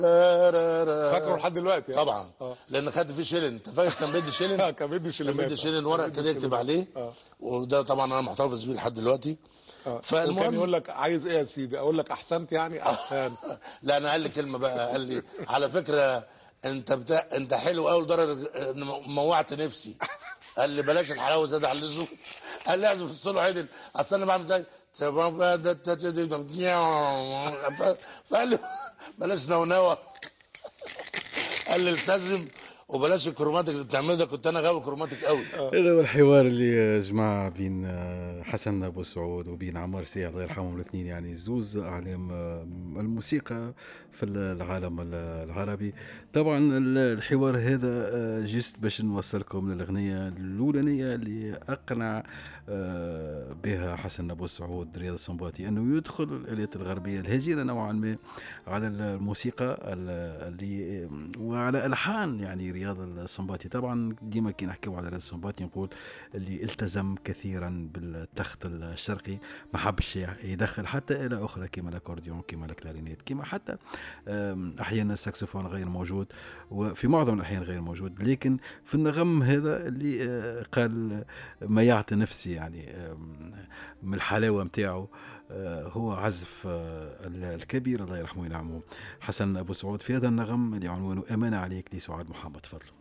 فاكره لحد دلوقتي يعني. طبعا اه لان خدت فيه شيلن انت فاكر كان بيدي شيلن كان بيدي كان شيلينات بيدي شيلن ورق كان كده بيدي يكتب شيلينات. عليه اه وده طبعا انا محتفظ بيه لحد دلوقتي اه فالمهم- وكان يقول لك عايز ايه يا سيدي اقول لك احسنت يعني احسن لا انا قال لي كلمه بقى قال لي على فكره انت بتاع انت حلو قوي لدرجه ان موعت نفسي قال لي بلاش الحلاوه زاد عن اللزوم قال لي اعزف السولو عدل اصل انا بعمل زي فقال لي بلاش نونوه قال لي التزم وبلاش الكروماتيك اللي بتعمله ده كنت انا غاوي كروماتيك قوي هذا هو الحوار اللي جمع بين آه، حسن ابو سعود وبين عمار سي الله يرحمهم الاثنين يعني زوز اعلام آه، الموسيقى في العالم العربي طبعا ال- الحوار هذا آه، جست باش نوصلكم للاغنيه الاولانيه اللي اقنع آه، بها حسن ابو سعود رياض السنباطي انه يدخل الاليات الغربيه الهجينه نوعا ما على الموسيقى ال- اللي وعلى الحان يعني رياض السنباطي طبعا ديما كي نحكيو على رياض السنباطي نقول اللي التزم كثيرا بالتخت الشرقي ما حبش يدخل حتى آلة أخرى كما الأكورديون كما الكلارينيت كما حتى آم، أحيانا الساكسفون غير موجود وفي معظم الأحيان غير موجود لكن في النغم هذا اللي آه، قال ما يعطي نفسي يعني آم، من الحلاوة متاعه آه، هو عزف آه، الكبير الله يرحمه وينعمه حسن أبو سعود في هذا النغم اللي عنوانه أمانة عليك لسعاد محمد فضل